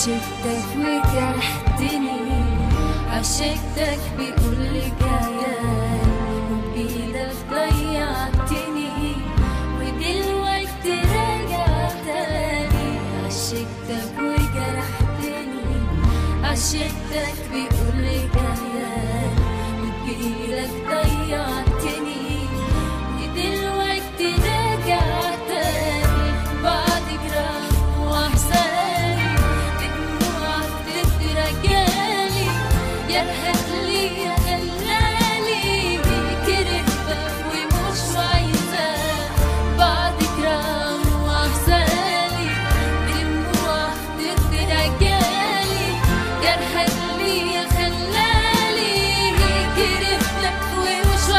عشقتك وجرحتني عشقتك بكل كيان وبإيدك ضيعتني ودلوقتي راجع تاني عشقتك وجرحتني عشقتك بكل كيان وبإيدك ضيعتني ودلوقتي راجع تاني بعد جراح وأحزاني بدموعك تترجالي جرحك لي يا غلالي كرهتك ومش عايزاك بعد جراح وأحزاني بدموعك تترجالي جرحك لي يا خلالي كرهتك ومش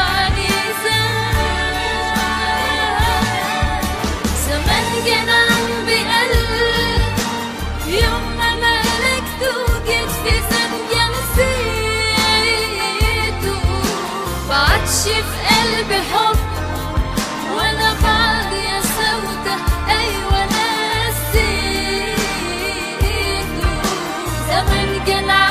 عايزاك زمان كان قلبي قلب يوم ما ملكته جيت في ثانية نسيته بعدش في قلبي حب وانا بعد يا سودة ايوه نسيته زمان كان